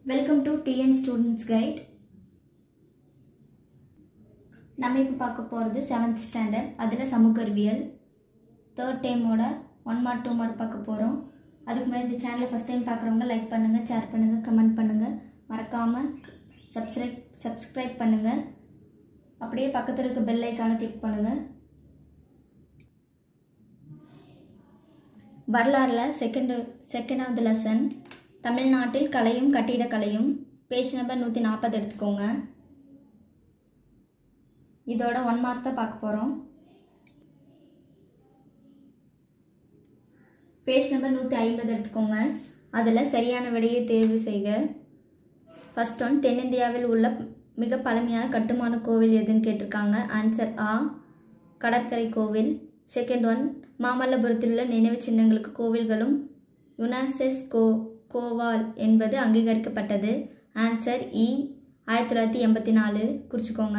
welcome to TN students guide நம்ம இப்போ பார்க்க போகிறது செவன்த் ஸ்டாண்டர்ட் அதில் சமூக அறிவியல் தேர்ட் டைமோட ஒன் மார்க் டூ மார்க் பார்க்க போகிறோம் அதுக்கு முன்னாடி இந்த சேனலை ஃபஸ்ட் டைம் பார்க்குறவங்க லைக் பண்ணுங்கள் ஷேர் பண்ணுங்கள் கமெண்ட் பண்ணுங்கள் மறக்காமல் சப்ஸ்கிரைப் சப்ஸ்கிரைப் பண்ணுங்கள் அப்படியே பக்கத்தில் இருக்க பெல் ஐக்கானை கிளிக் பண்ணுங்கள் வரலாறில் செகண்ட் செகண்டாவது லெசன் தமிழ்நாட்டில் கலையும் கட்டிடக்கலையும் பேஜ் நம்பர் நூற்றி நாற்பது எடுத்துக்கோங்க இதோட ஒன் மார்க் தான் பார்க்க போகிறோம் பேஜ் நம்பர் நூற்றி ஐம்பது எடுத்துக்கோங்க அதில் சரியான விடையை தேர்வு செய்க ஃபர்ஸ்ட் ஒன் தென்னிந்தியாவில் உள்ள மிக பழமையான கட்டுமான கோவில் எதுன்னு கேட்டிருக்காங்க ஆன்சர் ஆ கடற்கரை கோவில் செகண்ட் ஒன் மாமல்லபுரத்தில் உள்ள நினைவு சின்னங்களுக்கு கோவில்களும் யுனாசெஸ்கோ கோவால் என்பது அங்கீகரிக்கப்பட்டது ஆன்சர் இ ஆயிரத்தி தொள்ளாயிரத்தி எண்பத்தி நாலு குறிச்சிக்கோங்க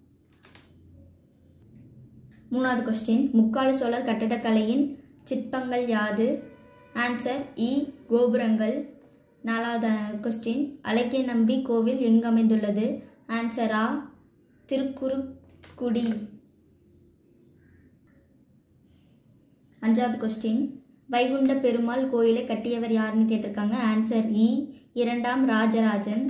மூணாவது கொஸ்டின் முக்கால சோழர் கட்டிடக்கலையின் சிற்பங்கள் யாது ஆன்சர் இ கோபுரங்கள் நாலாவது கொஸ்டின் அழகிய நம்பி கோவில் எங்கு அமைந்துள்ளது ஆன்சர் ஆ திருக்குறுக்குடி அஞ்சாவது கொஸ்டின் வைகுண்ட பெருமாள் கோயிலை கட்டியவர் யாருன்னு கேட்டிருக்காங்க ஆன்சர் இ இரண்டாம் ராஜராஜன்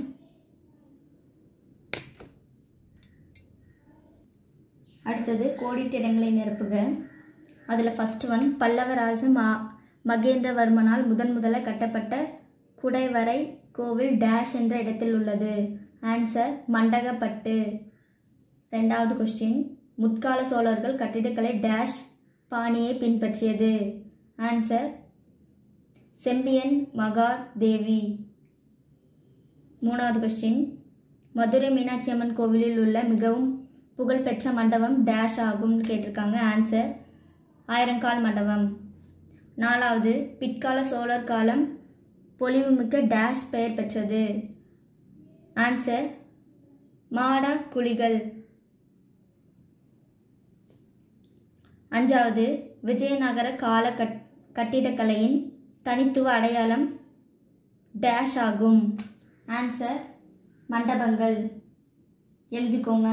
அடுத்தது கோடிட்ட இடங்களை நிரப்புக அதில் ஃபர்ஸ்ட் ஒன் பல்லவராஜ மா மகேந்திரவர்மனால் முதன் முதலாக கட்டப்பட்ட குடைவரை கோவில் டேஷ் என்ற இடத்தில் உள்ளது ஆன்சர் மண்டகப்பட்டு ரெண்டாவது கொஸ்டின் முற்கால சோழர்கள் கட்டிடக்கலை டேஷ் பாணியை பின்பற்றியது ஆன்சர் செம்பியன் மகா தேவி மூணாவது கொஸ்டின் மதுரை மீனாட்சி அம்மன் கோவிலில் உள்ள மிகவும் புகழ்பெற்ற மண்டபம் டேஷ் ஆகும்னு கேட்டிருக்காங்க ஆன்சர் ஆயிரங்கால் மண்டபம் நாலாவது பிற்கால சோழர் காலம் பொலிவுமிக்க டேஷ் பெயர் பெற்றது ஆன்சர் மாடா குழிகள் அஞ்சாவது விஜயநகர கால கட் கட்டிடக்கலையின் தனித்துவ அடையாளம் டேஷ் ஆகும் ஆன்சர் மண்டபங்கள் எழுதிக்கோங்க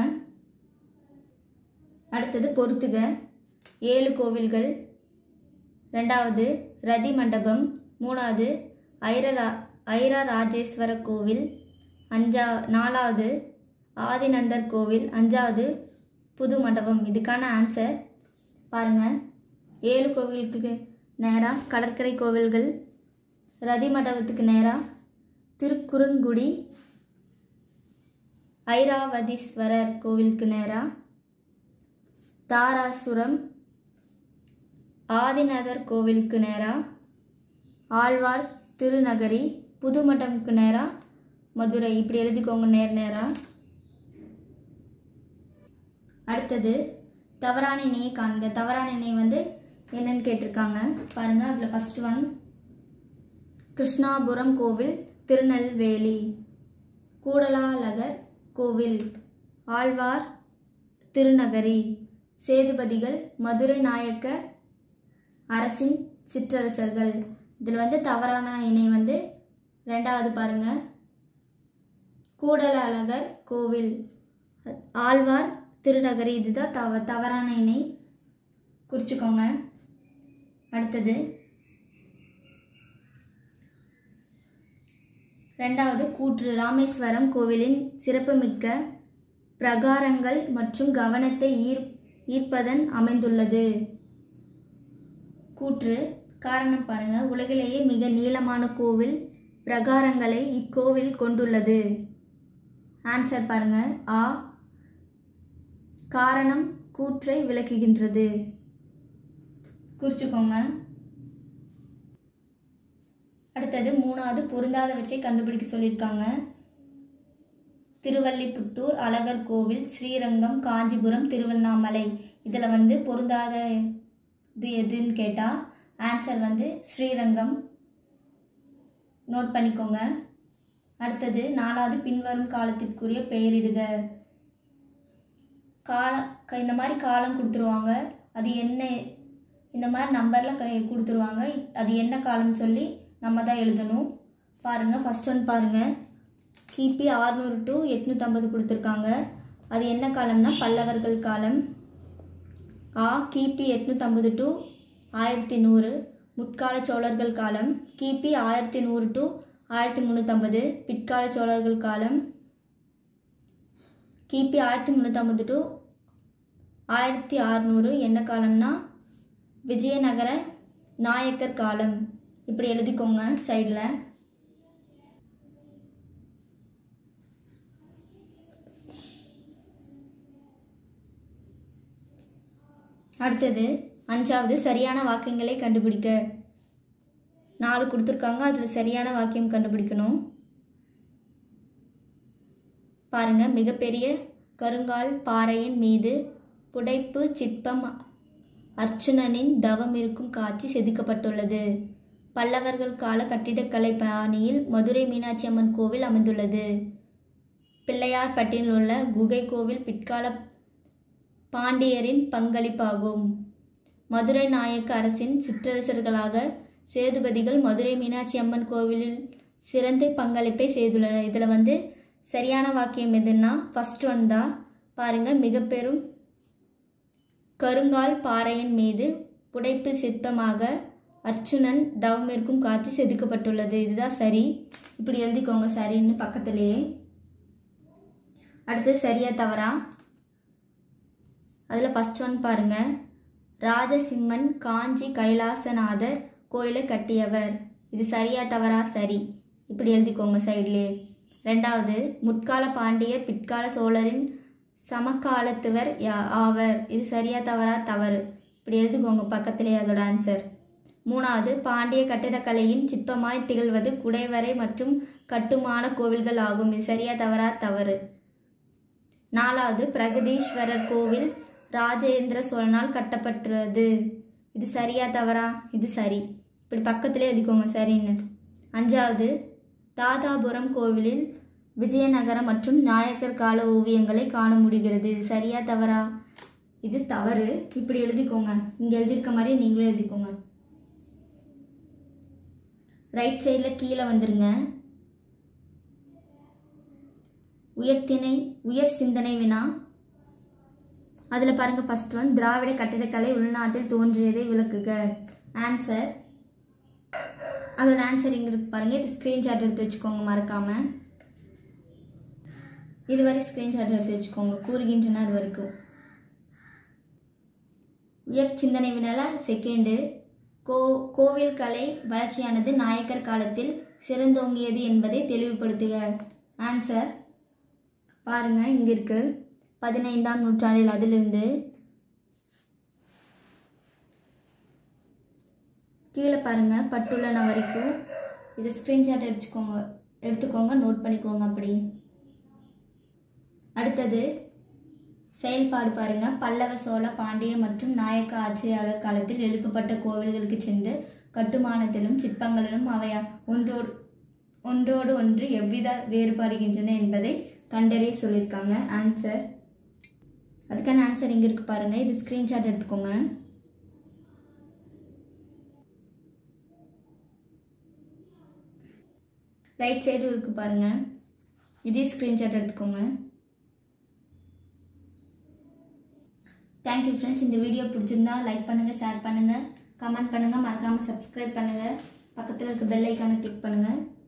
அடுத்தது பொறுத்துக ஏழு கோவில்கள் ரெண்டாவது ரதி மண்டபம் மூணாவது ஐரரா ஐரா ராஜேஸ்வர கோவில் அஞ்சா நாலாவது ஆதிநந்தர் கோவில் அஞ்சாவது புது மண்டபம் இதுக்கான ஆன்சர் பாருங்கள் ஏழு கோவிலுக்கு நேராக கடற்கரை கோவில்கள் ரதி மண்டபத்துக்கு நேராக திருக்குறுங்குடி ஐராவதீஸ்வரர் கோவிலுக்கு நேராக தாராசுரம் ஆதிநாதர் கோவிலுக்கு நேராக ஆழ்வார் திருநகரி புது மண்டபத்துக்கு நேராக மதுரை இப்படி எழுதிக்கோங்க நேர் நேராக அடுத்தது தவறான இணையை காண்க தவறான இணை வந்து என்னன்னு கேட்டிருக்காங்க பாருங்க அதில் ஃபர்ஸ்ட் ஒன் கிருஷ்ணாபுரம் கோவில் திருநெல்வேலி கூடலாலகர் கோவில் ஆழ்வார் திருநகரி சேதுபதிகள் மதுரை நாயக்க அரசின் சிற்றரசர்கள் இதில் வந்து தவறான இணை வந்து ரெண்டாவது பாருங்க கூடலாலகர் கோவில் ஆழ்வார் திருநகரி இதுதான் தவ தவறான இணை குறிச்சிக்கோங்க அடுத்தது ரெண்டாவது கூற்று ராமேஸ்வரம் கோவிலின் சிறப்புமிக்க பிரகாரங்கள் மற்றும் கவனத்தை ஈர் ஈர்ப்பதன் அமைந்துள்ளது கூற்று காரணம் பாருங்க உலகிலேயே மிக நீளமான கோவில் பிரகாரங்களை இக்கோவில் கொண்டுள்ளது ஆன்சர் பாருங்க ஆ காரணம் கூற்றை விளக்குகின்றது குறிச்சுக்கோங்க அடுத்தது மூணாவது பொருந்தாதவற்றை கண்டுபிடிக்க சொல்லியிருக்காங்க திருவல்லிபுத்தூர் அழகர் கோவில் ஸ்ரீரங்கம் காஞ்சிபுரம் திருவண்ணாமலை இதில் வந்து பொருந்தாத இது எதுன்னு கேட்டால் ஆன்சர் வந்து ஸ்ரீரங்கம் நோட் பண்ணிக்கோங்க அடுத்தது நாலாவது பின்வரும் காலத்திற்குரிய பெயரிடுக கால க- இந்த மாதிரி காலம் கொடுத்துருவாங்க அது என்ன இந்த மாதிரி நம்பரில் க கொடுத்துருவாங்க அது என்ன காலம்னு சொல்லி நம்ம தான் எழுதணும் பாருங்கள் ஃபர்ஸ்ட் ஒன் பாருங்கள் கிபி ஆறுநூறு டு எட்நூற்றம்பது கொடுத்துருக்காங்க அது என்ன காலம்னா பல்லவர்கள் காலம் ஆ கிபி எட்நூற்றம்பது டு ஆயிரத்தி நூறு முற்கால சோழர்கள் காலம் கிபி ஆயிரத்தி நூறு டு ஆயிரத்தி முந்நூற்றம்பது பிற்கால சோழர்கள் காலம் கிபி ஆயிரத்தி முந்நூற்றம்பது டு ஆயிரத்தி அறநூறு என்ன காலம்னா விஜயநகர நாயக்கர் காலம் இப்படி எழுதிக்கோங்க சைடில் அடுத்தது அஞ்சாவது சரியான வாக்கியங்களை கண்டுபிடிக்க நாலு கொடுத்துருக்காங்க அதில் சரியான வாக்கியம் கண்டுபிடிக்கணும் பாருங்க மிகப்பெரிய கருங்கால் பாறையின் மீது புடைப்பு சிற்பம் அர்ச்சுனனின் தவம் இருக்கும் காட்சி செதுக்கப்பட்டுள்ளது பல்லவர்கள் கால கட்டிடக்கலை பாணியில் மதுரை மீனாட்சி அம்மன் கோவில் அமைந்துள்ளது பிள்ளையார்பட்டியில் உள்ள குகை கோவில் பிற்கால பாண்டியரின் பங்களிப்பாகும் மதுரை நாயக்க அரசின் சிற்றரசர்களாக சேதுபதிகள் மதுரை மீனாட்சி அம்மன் கோவிலில் சிறந்த பங்களிப்பை செய்துள்ளனர் இதில் வந்து சரியான வாக்கியம் எதுன்னா ஃபர்ஸ்ட் ஒன் தான் பாருங்கள் மிக பெரும் கருங்கால் பாறையின் மீது புடைப்பு சிற்பமாக அர்ச்சுனன் தவம் இருக்கும் காட்சி செதுக்கப்பட்டுள்ளது இதுதான் சரி இப்படி எழுதிக்கோங்க சரின்னு பக்கத்துலேயே அடுத்து சரியா தவறா அதில் ஃபஸ்ட் ஒன் பாருங்க ராஜசிம்மன் காஞ்சி கைலாசநாதர் கோயிலை கட்டியவர் இது சரியா தவறா சரி இப்படி எழுதிக்கோங்க சைட்லேயே ரெண்டாவது முற்கால பாண்டியர் பிற்கால சோழரின் சமகாலத்துவர் யா- ஆவர் இது சரியா தவறா தவறு இப்படி எழுதிக்கோங்க பக்கத்திலே அதோட ஆன்சர் மூணாவது பாண்டிய கட்டிடக்கலையின் சிற்பமாய் திகழ்வது குடைவரை மற்றும் கட்டுமான கோவில்கள் ஆகும் இது சரியா தவறா தவறு நாலாவது பிரகதீஸ்வரர் கோவில் ராஜேந்திர சோழனால் கட்டப்பட்டுள்ளது இது சரியா தவறா இது சரி இப்படி பக்கத்திலே எழுதிக்கோங்க சரின்னு அஞ்சாவது தாதாபுரம் கோவிலில் விஜயநகரம் மற்றும் நாயக்கர் கால ஓவியங்களை காண முடிகிறது இது சரியா தவறா இது தவறு இப்படி எழுதிக்கோங்க இங்கே எழுதியிருக்க மாதிரி நீங்களும் எழுதிக்கோங்க ரைட் சைடில் கீழே வந்துருங்க உயர்த்திணை உயர் சிந்தனை வினா அதில் பாருங்க ஃபர்ஸ்ட் ஒன் திராவிட கட்டிடக்கலை உள்நாட்டில் தோன்றியதை விளக்குக ஆன்சர் அதோட ஆன்சர் இங்கே இருக்கு பாருங்க இது ஸ்க்ரீன்ஷாட் எடுத்து வச்சுக்கோங்க மறக்காம இதுவரை ஸ்க்ரீன்ஷாட் எடுத்து வச்சுக்கோங்க கூறுகின்றனர் வரைக்கும் உயர் சிந்தனை வினால செகண்டு கோ கோவில் கலை வளர்ச்சியானது நாயக்கர் காலத்தில் சிறந்தோங்கியது என்பதை தெளிவுபடுத்துக ஆன்சர் பாருங்க இங்க இருக்கு பதினைந்தாம் நூற்றாண்டில் அதிலிருந்து கீழே பாருங்க பட்டுள்ளன வரைக்கும் இது ஸ்க்ரீன்ஷாட் எடுத்துக்கோங்க எடுத்துக்கோங்க நோட் பண்ணிக்கோங்க அப்படி அடுத்தது செயல்பாடு பாருங்க பல்லவ சோழ பாண்டிய மற்றும் நாயக்க ஆட்சியாளர் காலத்தில் எழுப்பப்பட்ட கோவில்களுக்கு சென்று கட்டுமானத்திலும் சிற்பங்களிலும் அவை ஒன்றோடு ஒன்றோடு ஒன்று எவ்வித வேறுபடுகின்றன என்பதை கண்டறிய சொல்லியிருக்காங்க ஆன்சர் அதுக்கான ஆன்சர் இங்கே இருக்கு பாருங்க இது ஸ்க்ரீன்ஷாட் எடுத்துக்கோங்க ரைட் சைடும் இருக்கு பாருங்க இதே ஸ்க்ரீன்ஷாட் எடுத்துக்கோங்க தேங்க்யூ ஃப்ரெண்ட்ஸ் இந்த வீடியோ பிடிச்சிருந்தா லைக் பண்ணுங்கள் ஷேர் பண்ணுங்கள் கமெண்ட் பண்ணுங்கள் மறக்காமல் சப்ஸ்கிரைப் பண்ணுங்கள் பக்கத்தில் இருக்க பெல் ஐக்கானை கிளிக் பண்ணுங்கள்